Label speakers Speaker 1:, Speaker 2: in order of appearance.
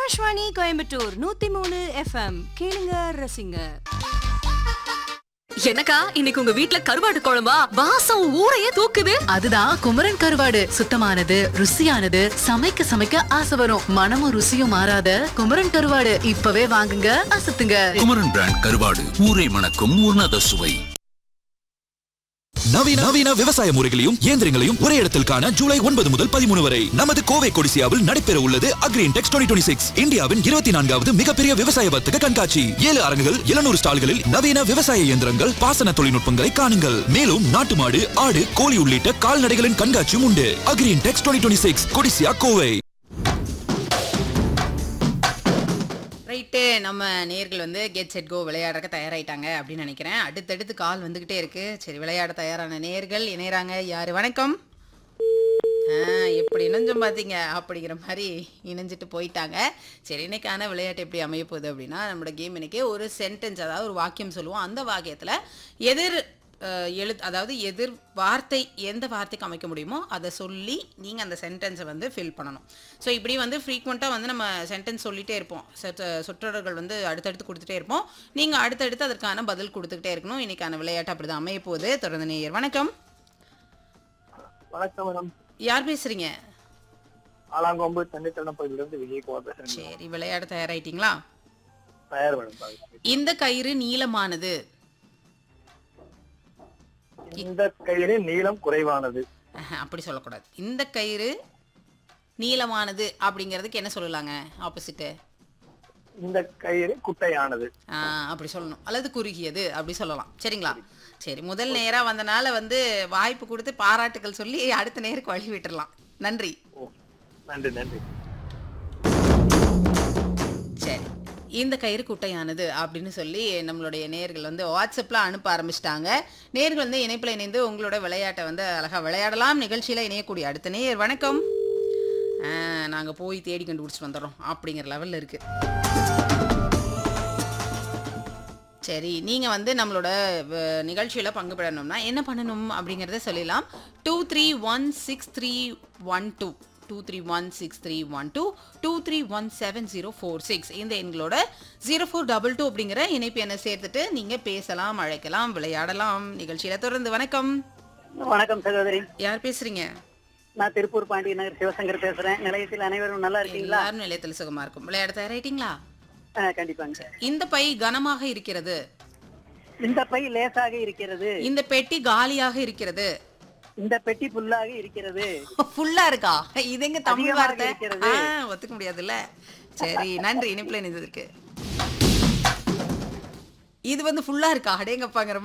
Speaker 1: ஆகாஷ்வாணி கோயம்புத்தூர் நூத்தி மூணு எஃப்எம் கேளுங்க ரசிங்க
Speaker 2: எனக்கா இன்னைக்கு உங்க வீட்ல கருவாடு குழம்பா வாசம் ஊரையே தூக்குது
Speaker 3: அதுதான் குமரன் கருவாடு சுத்தமானது ருசியானது சமைக்க சமைக்க ஆசை வரும் மனமும் ருசியும் மாறாத குமரன் கருவாடு இப்பவே வாங்குங்க அசத்துங்க
Speaker 4: குமரன் பிராண்ட் கருவாடு ஊரை மணக்கும் உன்னத சுவை
Speaker 5: நவீன நவீன விவசாய முறைகளையும் இயந்திரங்களையும் ஒரே இடத்தில் காண ஜூலை ஒன்பது முதல் பதிமூணு வரை நமது கோவை கொடிசியாவில் நடைபெற உள்ளது அக்ரீன் டெக்ஸ் டுவெண்ட்டி சிக்ஸ் இந்தியாவின் இருபத்தி நான்காவது மிகப்பெரிய விவசாய வர்த்தக கண்காட்சி ஏழு அரங்குகள் எழுநூறு ஸ்டால்களில் நவீன விவசாய இயந்திரங்கள் பாசன தொழில்நுட்பங்களை காணுங்கள் மேலும் நாட்டு மாடு ஆடு கோழி உள்ளிட்ட கால்நடைகளின் கண்காட்சியும் உண்டு Agri Intex twenty six Codissia Kovai
Speaker 6: right நம்ம நேர்கள் வந்து கெட் செட் கோ விளையாடுறக்க தயாராயிட்டாங்க அப்படின்னு நினைக்கிறேன் அடுத்தடுத்து கால் வந்துகிட்டே இருக்கு சரி விளையாட தயாரான நேர்கள் இணையறாங்க யாரு வணக்கம் ஆ, எப்படி இணைஞ்சோம் பார்த்தீங்க அப்படிங்கிற மாதிரி இணைஞ்சிட்டு போயிட்டாங்க சரி இன்னைக்கான விளையாட்டு எப்படி அமைய போகுது அப்படின்னா நம்மளோட கேம் இன்னைக்கு ஒரு சென்டென்ஸ் அதாவது ஒரு வாக்கியம் சொல்லுவோம் அந்த வாக்கியத்தில் எதிர் அஹ், எழு அதாவது எதிர் வார்த்தை எந்த வார்த்தைக்கு அமைக்க முடியுமோ அதை சொல்லி நீங்கள் அந்த சென்டென்ஸை வந்து ஃபில் பண்ணணும் ஸோ இப்படி வந்து ஃப்ரீக்வெண்ட்டாக வந்து நம்ம சென்டென்ஸ் சொல்லிகிட்டே இருப்போம் சொற்ற- சொற்றொடர்கள் வந்து அடுத்தடுத்து கொடுத்துட்டே இருப்போம் நீங்கள் அடுத்தடுத்து அதற்கான பதில் கொடுத்துக்கிட்டே இருக்கணும் இன்னைக்கான விளையாட்டு அப்படி தான் அமைய போகுது தொடர்ந்து நேயர் வணக்கம்
Speaker 7: வணக்கம் மேடம்
Speaker 6: யார் பேசுகிறீங்க
Speaker 7: ஆலாங்கொம்பு தண்ணித்தடம் பகுதியிலிருந்து விஜயகுமார் பேசுறேன்
Speaker 6: சரி விளையாட தயாராயிட்டீங்களா
Speaker 7: தயார் மேடம் பாருங்க.
Speaker 6: இந்த கயிறு நீளமானது
Speaker 7: இந்த கயிறு நீளம் குறைவானது
Speaker 6: அஹ், அப்படி சொல்லக்கூடாது இந்த கயிறு நீளமானது அப்படிங்கிறதுக்கு என்ன சொல்லலாங்க ஆப்போசிட்டு
Speaker 7: இந்த கயிறு குட்டையானது
Speaker 6: அப்படி சொல்லணும் அல்லது குறுகியது அப்படி சொல்லலாம் சரிங்களா சரி முதல் நேரா வந்தனால வந்து வாய்ப்பு கொடுத்து பாராட்டுகள் சொல்லி அடுத்த நேருக்கு வழி விட்டுறலாம் நன்றி
Speaker 7: ஓ நன்றி நன்றி
Speaker 6: சரி இந்த கயிறு குட்டையானது அப்படின்னு சொல்லி நம்மளுடைய நேர்கள் வந்து வாட்ஸ்அப்பில் அனுப்ப ஆரம்பிச்சிட்டாங்க நேர்கள் வந்து இணைப்பில் இணைந்து உங்களோட விளையாட்டை வந்து அழகாக விளையாடலாம் நிகழ்ச்சியில் இணையக்கூடிய அடுத்த நேயர் வணக்கம் நாங்கள் போய் தேடி கண்டுபிடிச்சிட்டு வந்துடுறோம் அப்படிங்கிற லெவலில் இருக்குது சரி நீங்கள் வந்து நம்மளோட நிகழ்ச்சியில் பங்கு பெறணும்னா என்ன பண்ணணும் அப்படிங்கிறத சொல்லிடலாம் two three one six three one two two three one six three one two two three one seven zero four six இந்த எண்களோட ஜீரோ ஃபோர் டபுள் டூ அப்படிங்கிற இணைப்பு எண்ணை சேர்த்துட்டு நீங்கள் பேசலாம் அழைக்கலாம் விளையாடலாம் நிகழ்ச்சியில் தொடர்ந்து வணக்கம்
Speaker 8: வணக்கம் சகோதரி
Speaker 6: யார் பேசுறீங்க
Speaker 8: நான் திருப்பூர் பாண்டிய நகர் சிவசங்கர் பேசுறேன் நிலையத்தில் அனைவரும் நல்லா இருக்கீங்களா
Speaker 6: எல்லாரும் நிலையத்தில் சுகமா இருக்கும் விளையாட தயாராயிட்டீங்களா
Speaker 8: ஆ, கண்டிப்பாங்க
Speaker 6: இந்த பை கனமாக இருக்கிறது
Speaker 8: இந்த பை லேசாக இருக்கிறது
Speaker 6: இந்த பெட்டி காலியாக இருக்கிறது
Speaker 8: இந்த பெட்டி புல்லாக இருக்கிறது
Speaker 6: ஃபுல்லா இருக்கா இது எங்க தமிழ்
Speaker 8: அதிகமாக
Speaker 6: வார்த்தை
Speaker 8: இருக்கிறது.
Speaker 6: ஆ, ஒத்துக்க முடியாதுல்ல சரி நன்றி இணைப்புல இணைந்ததற்கு இது வந்து ஃபுல்லா இருக்கா அடேங்கப்பாங்கிற